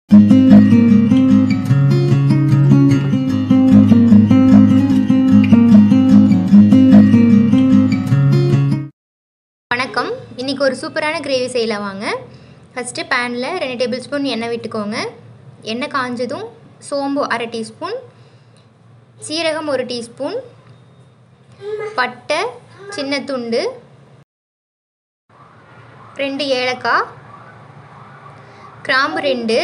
வணக்கம் இன்றைக்கி ஒரு சூப்பரான கிரேவி செய்யலாம் வாங்க ஃபஸ்ட்டு பேனில் ரெண்டு டேபிள் ஸ்பூன் எண்ணெய் விட்டுக்கோங்க எண்ணெய் காஞ்சதும் சோம்பு அரை டீஸ்பூன் சீரகம் ஒரு டீஸ்பூன் பட்டை சின்ன துண்டு ரெண்டு ஏலக்காய் கிராம்பு ரெண்டு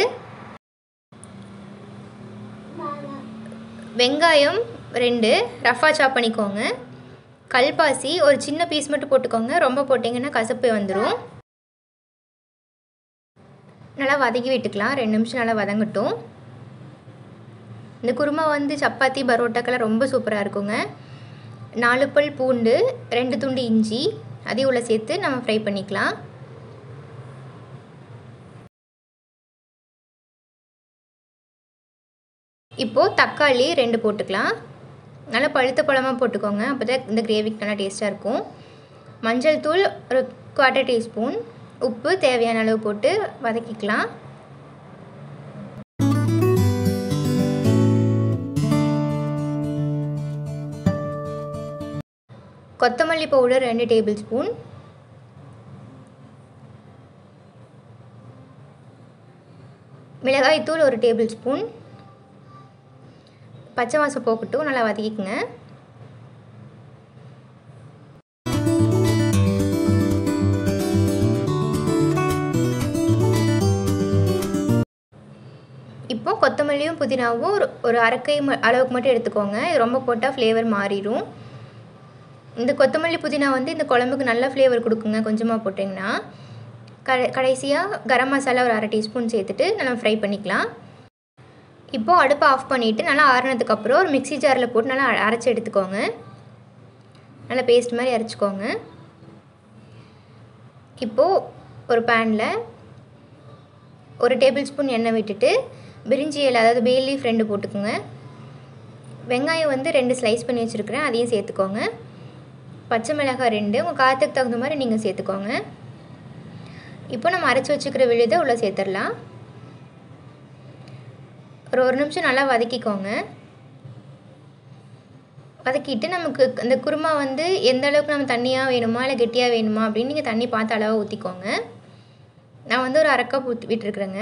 வெங்காயம் ரெண்டு ரஃபா சாப் பண்ணிக்கோங்க கல்பாசி ஒரு சின்ன பீஸ் மட்டும் போட்டுக்கோங்க ரொம்ப போட்டிங்கன்னா கசப்பு வந்துடும் நல்லா வதக்கி விட்டுக்கலாம் ரெண்டு நிமிஷம் நல்லா வதங்கட்டும் இந்த குருமா வந்து சப்பாத்தி பரோட்டாக்கெல்லாம் ரொம்ப சூப்பராக இருக்குங்க நாலு பல் பூண்டு ரெண்டு துண்டு இஞ்சி அதையும் உள்ள சேர்த்து நம்ம ஃப்ரை பண்ணிக்கலாம் இப்போது தக்காளி ரெண்டு போட்டுக்கலாம் நல்லா பழுத்த பழமாக போட்டுக்கோங்க அப்போ தான் இந்த கிரேவிக்கு நல்லா டேஸ்ட்டாக இருக்கும் மஞ்சள் தூள் ஒரு குவார்ட்டர் டீஸ்பூன் உப்பு தேவையான அளவு போட்டு வதக்கிக்கலாம் கொத்தமல்லி பவுடர் ரெண்டு டேபிள் ஸ்பூன் மிளகாய்த்தூள் ஒரு டேபிள் ஸ்பூன் பச்சை வாசம் போக்கட்டும் நல்லா வதக்கிக்குங்க இப்போ கொத்தமல்லியும் புதினாவும் ஒரு ஒரு அரைக்கை ம அளவுக்கு மட்டும் எடுத்துக்கோங்க இது ரொம்ப போட்டால் ஃப்ளேவர் மாறிடும் இந்த கொத்தமல்லி புதினா வந்து இந்த குழம்புக்கு நல்ல ஃப்ளேவர் கொடுக்குங்க கொஞ்சமாக போட்டிங்கன்னா க கடைசியாக கரம் மசாலா ஒரு அரை டீஸ்பூன் சேர்த்துட்டு நல்லா ஃப்ரை பண்ணிக்கலாம் இப்போது அடுப்பை ஆஃப் பண்ணிவிட்டு நல்லா ஆறுனதுக்கப்புறம் ஒரு மிக்ஸி ஜாரில் போட்டு நல்லா அரைச்சி எடுத்துக்கோங்க நல்லா பேஸ்ட் மாதிரி அரைச்சிக்கோங்க இப்போது ஒரு பேனில் ஒரு டேபிள் ஸ்பூன் எண்ணெய் விட்டுட்டு பிரிஞ்சி இலை அதாவது பே லீஃப் ரெண்டு போட்டுக்கோங்க வெங்காயம் வந்து ரெண்டு ஸ்லைஸ் பண்ணி வச்சுருக்கிறேன் அதையும் சேர்த்துக்கோங்க பச்சை மிளகாய் ரெண்டு உங்கள் காரத்துக்கு தகுந்த மாதிரி நீங்கள் சேர்த்துக்கோங்க இப்போ நம்ம அரைச்சி வச்சுக்கிற விழுதை உள்ளே சேர்த்துடலாம் ஒரு ஒரு நிமிஷம் நல்லா வதக்கிக்கோங்க வதக்கிட்டு நமக்கு இந்த குருமா வந்து எந்த அளவுக்கு நம்ம தண்ணியாக வேணுமா இல்லை கெட்டியாக வேணுமா அப்படின்னு நீங்கள் தண்ணி பார்த்து அளவாக ஊற்றிக்கோங்க நான் வந்து ஒரு அரை கப் ஊற்றி விட்டுருக்குறேங்க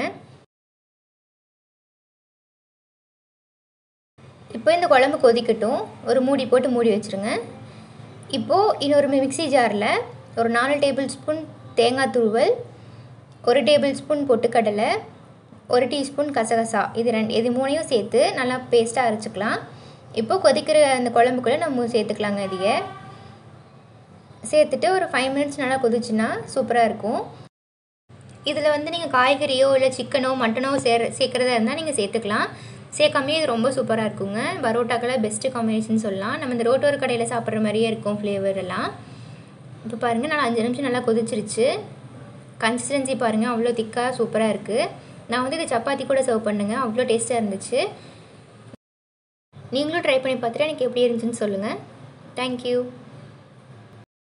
இப்போ இந்த குழம்பு கொதிக்கட்டும் ஒரு மூடி போட்டு மூடி வச்சுருங்க இப்போது இன்னொரு மிக்ஸி ஜாரில் ஒரு நாலு டேபிள் ஸ்பூன் தேங்காய் துருவல் ஒரு டேபிள் ஸ்பூன் பொட்டுக்கடலை ஒரு டீஸ்பூன் கசகசா இது ரெண்டு இது மூணையும் சேர்த்து நல்லா பேஸ்ட்டாக அரைச்சிக்கலாம் இப்போ கொதிக்கிற அந்த குழம்புக்குள்ளே நம்ம சேர்த்துக்கலாங்க இதைய சேர்த்துட்டு ஒரு ஃபைவ் மினிட்ஸ் நல்லா கொதிச்சுன்னா சூப்பராக இருக்கும் இதில் வந்து நீங்கள் காய்கறியோ இல்லை சிக்கனோ மட்டனோ சேர் சேர்க்குறதா இருந்தால் நீங்கள் சேர்த்துக்கலாம் சேர்க்காமே இது ரொம்ப சூப்பராக இருக்குங்க பரோட்டாக்கெல்லாம் பெஸ்ட்டு காம்பினேஷன் சொல்லலாம் நம்ம இந்த ரோட்டோர் கடையில் சாப்பிட்ற மாதிரியே இருக்கும் ஃப்ளேவர் எல்லாம் இப்போ பாருங்கள் நல்லா அஞ்சு நிமிஷம் நல்லா கொதிச்சிருச்சு கன்சிஸ்டன்சி பாருங்கள் அவ்வளோ திக்காக சூப்பராக இருக்குது நான் வந்து இது சப்பாத்தி கூட சர்வ் பண்ணுங்க அவ்வளோ டேஸ்ட்டாக இருந்துச்சு நீங்களும் ட்ரை பண்ணி பார்த்துட்டு எனக்கு எப்படி இருந்துச்சுன்னு சொல்லுங்கள் தேங்க்யூ